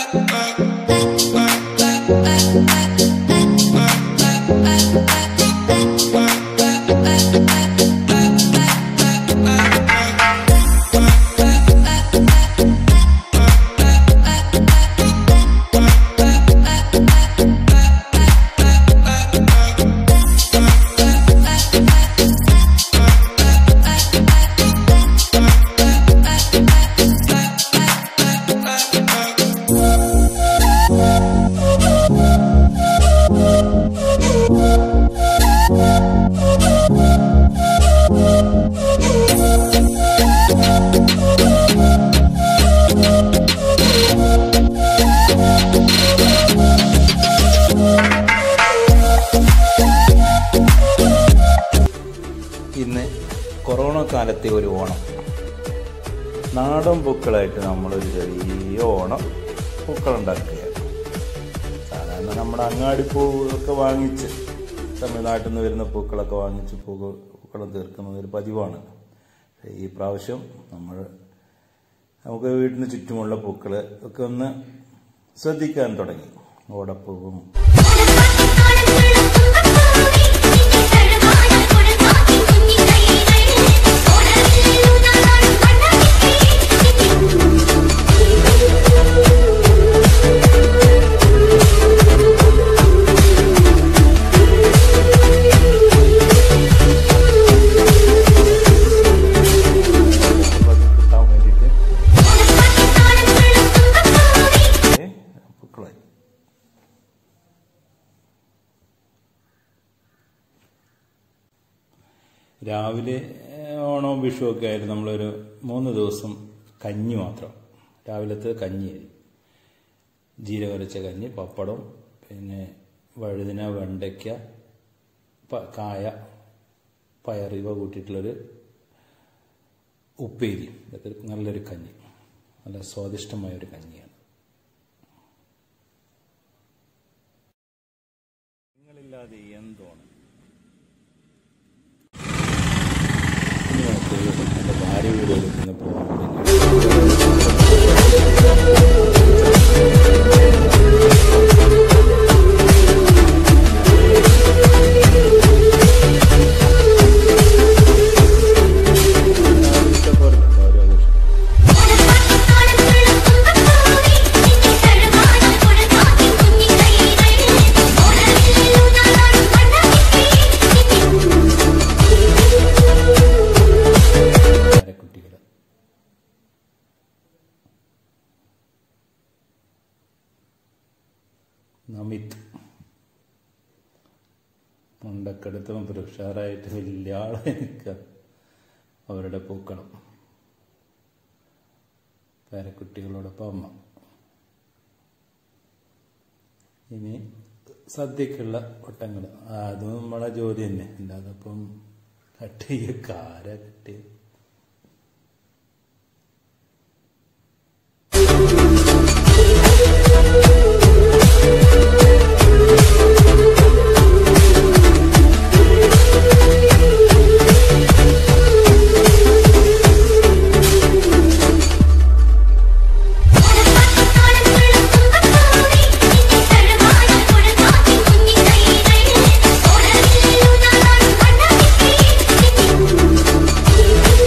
ഇന്ന് കൊറോണ കാലത്തെ ഒരു ഓണം നാടൻ പൂക്കളായിട്ട് നമ്മളൊരു ചെറിയ ഓണം പൂക്കളുണ്ടാക്കുകയാണ് സാധാരണ നമ്മുടെ അങ്ങാടിപ്പൂവൊക്കെ വാങ്ങിച്ച് തമിഴ്നാട്ടിൽ നിന്ന് വരുന്ന പൂക്കളൊക്കെ വാങ്ങിച്ച് പൂക്കൾ പൂക്കളം തീർക്കുന്നത് ഒരു പതിവാണ് ഈ പ്രാവശ്യം നമ്മൾ നമുക്ക് വീടിന് ചുറ്റുമുള്ള പൂക്കൾ ഒക്കെ ഒന്ന് ശ്രദ്ധിക്കാൻ തുടങ്ങി ഓടപ്പൂവും കിട്ടാൻ വേണ്ടിയിട്ട് ഏ, പൂക്കളായി രാവിലെ ഏഹ്, ഓണവും വിഷുവും ഒക്കെ ആയാലും നമ്മളൊരു മൂന്ന് ദിവസം കഞ്ഞി മാത്രം രാവിലത്തെ കഞ്ഞിയായി ജീരകരച്ച കഞ്ഞി പപ്പടം പിന്നെ വഴുതിന വെണ്ടയ്ക്ക പ- കായ പയർ ഇവ കൂട്ടിയിട്ടുള്ളൊരു ഉപ്പേരി ഇതൊക്കെ നല്ലൊരു കഞ്ഞി നല്ല സ്വാദിഷ്ടമായ ഒരു കഞ്ഞിയാണ് നിങ്ങളില്ലാതെ എന്തോണം ഇനി നമുക്ക് എൻ്റെ ഭാര്യ വീടുകളിൽ നിന്ന് പോകാൻ തുടങ്ങി ഇഷ്ടപ്പെടുന്നുണ്ട് ഓരോ ആഘോഷം കുട്ടികൾ നമിത് മുണ്ടക്കെടുത്തും പുരുഷാറായിട്ട് വലിയ ആളെ നിൽക്കുക അവരുടെ പൂക്കളം പേരക്കുട്ടികളോടൊപ്പം അമ്മ ഇനി സദ്യക്കുള്ള ഒട്ടങ്ങൾ അതും നമ്മളെ ജോലി തന്നെ അല്ലാതെ ഇപ്പം കട്ട് ചെയ്യുക കാര കട്ട് ചെയ്യുക Thank you.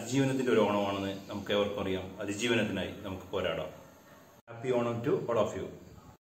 അതിജീവനത്തിന്റെ ഒരു ഓണമാണെന്ന് നമുക്ക് ഏവർക്കും അറിയാം അതിജീവനത്തിനായി നമുക്ക് പോരാടാം happy Onam to all of U